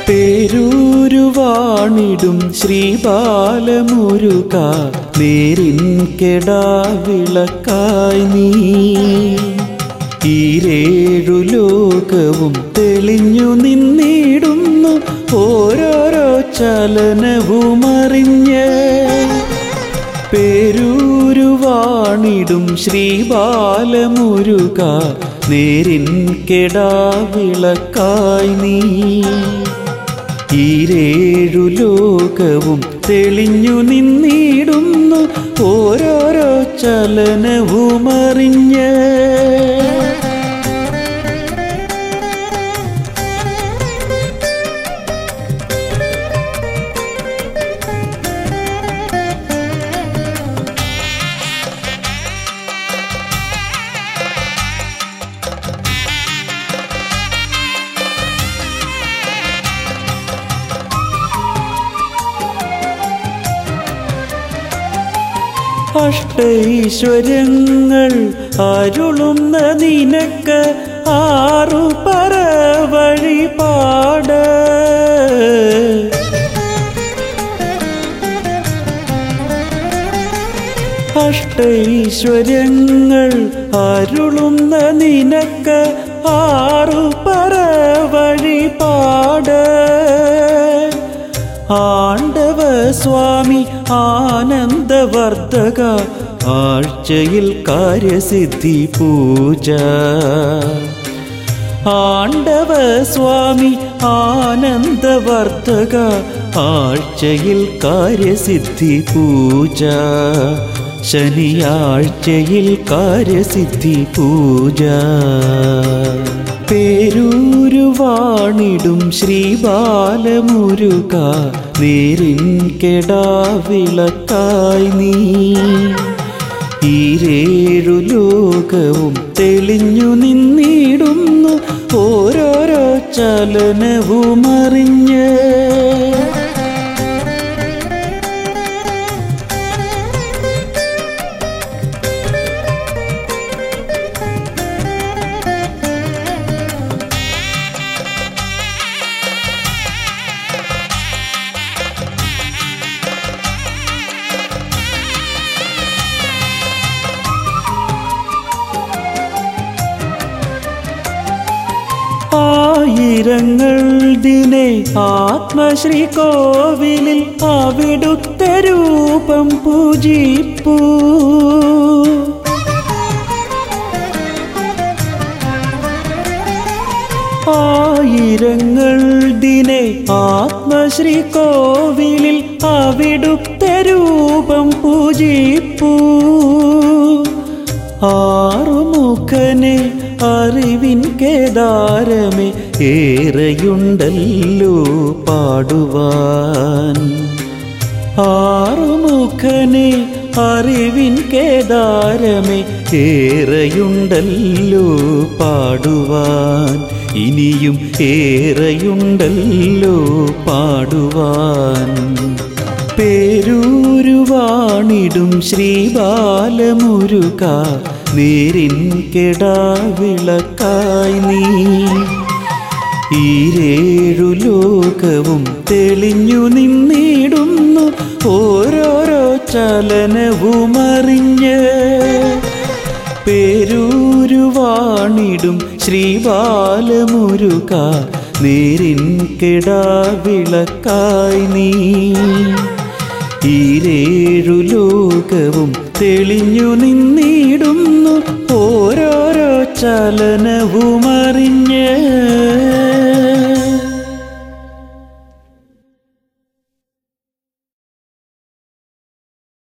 പേരൂരുവാണിടും ശ്രീബാലമുരുക നേരിൻ കെടാവിളക്കായി നീ ഈരേഴു ലോകവും തെളിഞ്ഞു നിന്നിടുന്നു ഓരോരോ ചലനവുമറിഞ്ഞ് പേരൂരുവാണിടും ശ്രീബാലമുരുക നേരിൻ കെടാവിളക്കായി നീ ഈരേഴു ലോകവും തെളിഞ്ഞു നിന്നിടുന്നു ഓരോരോ ചലനവുമറിഞ്ഞ് അഷ്ടൈശ്വര്യങ്ങൾ അരുളുന്ന നിനക്ക് ആറു പറ വഴിപാട് അഷ്ടൈശ്വര്യങ്ങൾ അരുളുന്ന നിനക്ക് ആറു പറ വഴിപാട് ആണ്ടവ സ്വാമി ആനന്ദവർദ്ധക ആഴ്ചയിൽ കാര്യസിദ്ധി പൂജ ആണ്ടവ സ്വാമി ആനന്ദവർദ്ധക ആഴ്ചയിൽ കാര്യസിദ്ധി പൂജ ശനിയാഴ്ചയിൽ കാര്യസിദ്ധി പൂജ പേരൂരുവാണിടും ശ്രീബാലമുരുക നേരിൻ കെടാവിളക്കായി നീ ഈരേഴു ലോകവും തെളിഞ്ഞു നിന്നിടുന്നു ഓരോരോ ചലനവുമറിഞ്ഞ് ആയിരങ്ങൾ ദിനെ ആത്മശ്രീ കോവിലിൽ അവിടുത്തെ രൂപം പൂജിപ്പൂ ആയിരങ്ങൾ ദിനെ ആത്മശ്രീ കോവിലിൽ അവിടുത്തെ രൂപം പൂജിപ്പൂ ആറുമുഖനെ അറിവിൻ കേദാരമേ ഏറെയുണ്ടല്ലോ പാടുവാൻ ആറുമുഖനെ അറിവിൻ കേദാരമേ ഏറെയുണ്ടല്ലോ പാടുവാൻ ഇനിയും ഏറെയുണ്ടല്ലോ പാടുവാൻ പേരൂരുവാണിടും ശ്രീബാലമുരുക നേരിൻ കെടാവിളക്കായി നീ ഈരേഴു ലോകവും തെളിഞ്ഞു നിന്നിടുന്നു ഓരോരോ ചലനവുമറിഞ്ഞ് പേരൂരുവാണിടും ശ്രീബാലമുരുക നേരിൻ കെടാവിളക്കായി നീ ഈരേഴു ലോകവും തെളിഞ്ഞു നിന്നിടുന്നു ഓരോരോ ചലനവുമറിഞ്ഞ്